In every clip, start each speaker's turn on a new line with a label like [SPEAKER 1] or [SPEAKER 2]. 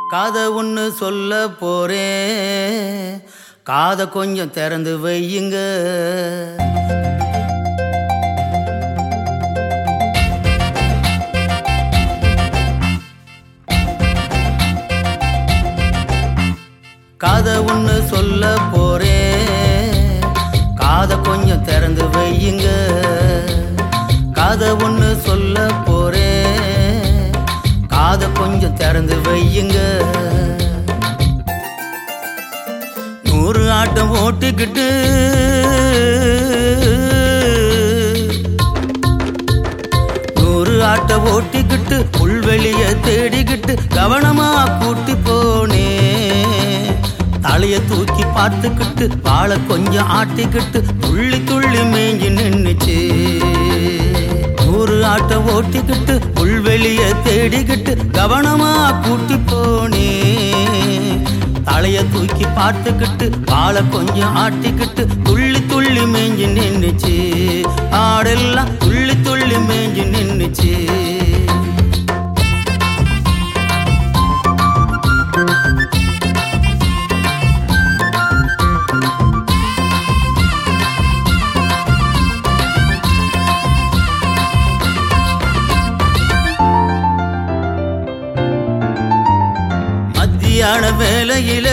[SPEAKER 1] காதை ஒன்று சொல்ல போறேன் காதை கொஞ்சம் திறந்து வையுங்க காதை ஒன்று சொல்ல போறேன் காதை கொஞ்சம் திறந்து வையுங்க காதை ஒன்று சொல்ல போறேன் காதை கொஞ்சம் திறந்து வையுங்க நூறு ஆட்டம் ஓட்டிக்கிட்டு நூறு ஆட்டை ஓட்டிக்கிட்டு புல்வெளிய தேடிக்கிட்டு கவனமா கூட்டி போனே தலைய தூக்கி பார்த்துக்கிட்டு வாழை கொஞ்சம் ஆட்டிக்கிட்டு துள்ளி துள்ளி மேஞ்சி நின்னுச்சு நூறு ஆட்டை ஓட்டிக்கிட்டு புல்வெளிய தேடிக்கிட்டு கவனமா கூட்டி போனே தலைய தூக்கி பார்த்துக்கிட்டு வாழை கொஞ்சம் ஆட்டிக்கிட்டு துள்ளி துள்ளி மேஞ்சி நின்னுச்சு ஆடெல்லாம் துள்ளி துள்ளி மேஞ்சி நின்னுச்சு மத்தியான வேலையில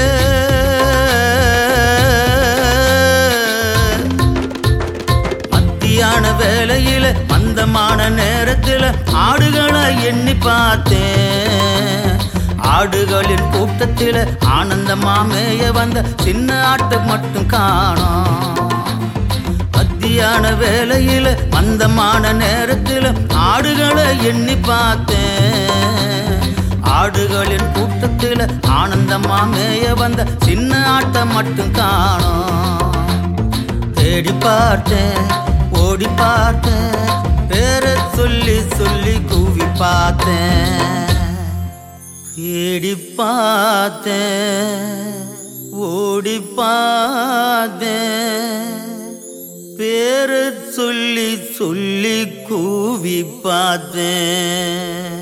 [SPEAKER 1] மத்தியான வேலையில மந்தமான நேரத்துல ஆடுகளை எண்ணி பார்த்தேன் ஆடுகளின் கூட்டத்தில ஆனந்தமா மேய வந்த சின்ன ஆட்டு மட்டும் காணோம் மத்தியான வேலையில மந்தமான நேரத்துல ஆடுகளை எண்ணி பார்த்தேன் ஆடுகளின் கூட்டத்தில் ஆனந்தமா மேய வந்த சின்ன ஆட்டம் மட்டும் காணோம் தேடி பார்த்தேன் ஓடி பார்த்தேன் பேரை சொல்லி சொல்லி கூவி பார்த்தேன் தேடி பார்த்தேன் ஓடி பார்த்தேன் பேரை சொல்லி சொல்லி கூவி பார்த்தேன்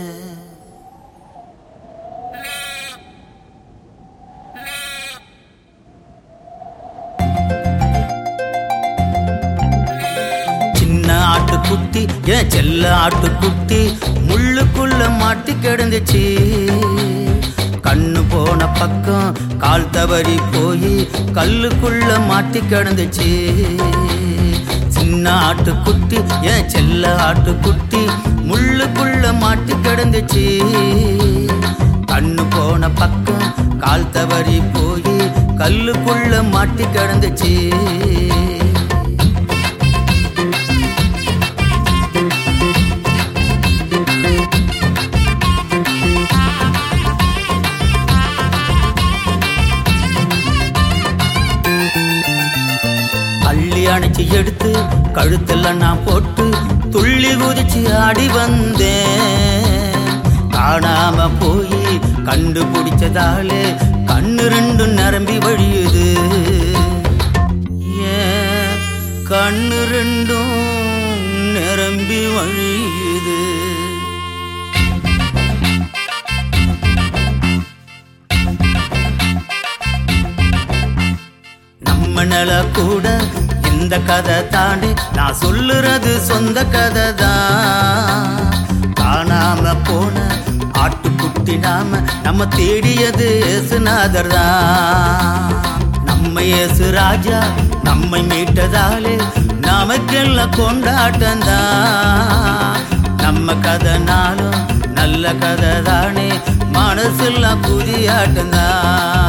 [SPEAKER 1] சின்ன ஆட்டுக்குட்டி என் செல்ல ஆட்டுக்குட்டி முள்ளுக்குள்ள மாட்டி கிடந்துச்சு கண்ணு போன பக்கம் கால் தவறி போய் கல்லுக்குள்ள மாட்டி கிடந்துச்சு சின்ன ஆட்டுக்குட்டி என் செல்ல ஆட்டுக்குட்டி முள்ளுக்குள்ள மாட்டி கிடந்துச்சு கண்ணு போன பக்கம் கால் தவறி போய் கல்லுக்குள்ள மாட்டி கிடந்துச்சு அள்ளி அணைச்சு எடுத்து கழுத்துல நான் போட்டு துள்ளி குதிச்சு ஆடி வந்தேன் காணாம போய் கண்டுபிடிச்சதாலே கண்ணு ரெண்டும் நிரம்பி வழியுது ஏன் கண்ணு ரெண்டும் நிரம்பி வழியுது நம்ம நில கூட இந்த கதை தாண்டி நான் சொல்லுறது சொந்த கதை தான் காணாம போன ஆட்டுக்குட்டி நாம நம்ம தேடியது ஏசுநாதர் தான் நம்ம ஏசு ராஜா நம்மை மீட்டதாலே நமக்கெல்லாம் கொண்டாட்டம் தான் நம்ம கதைனாலும் நல்ல கதை தானே மனசெல்லாம் புதியாட்டம் தான்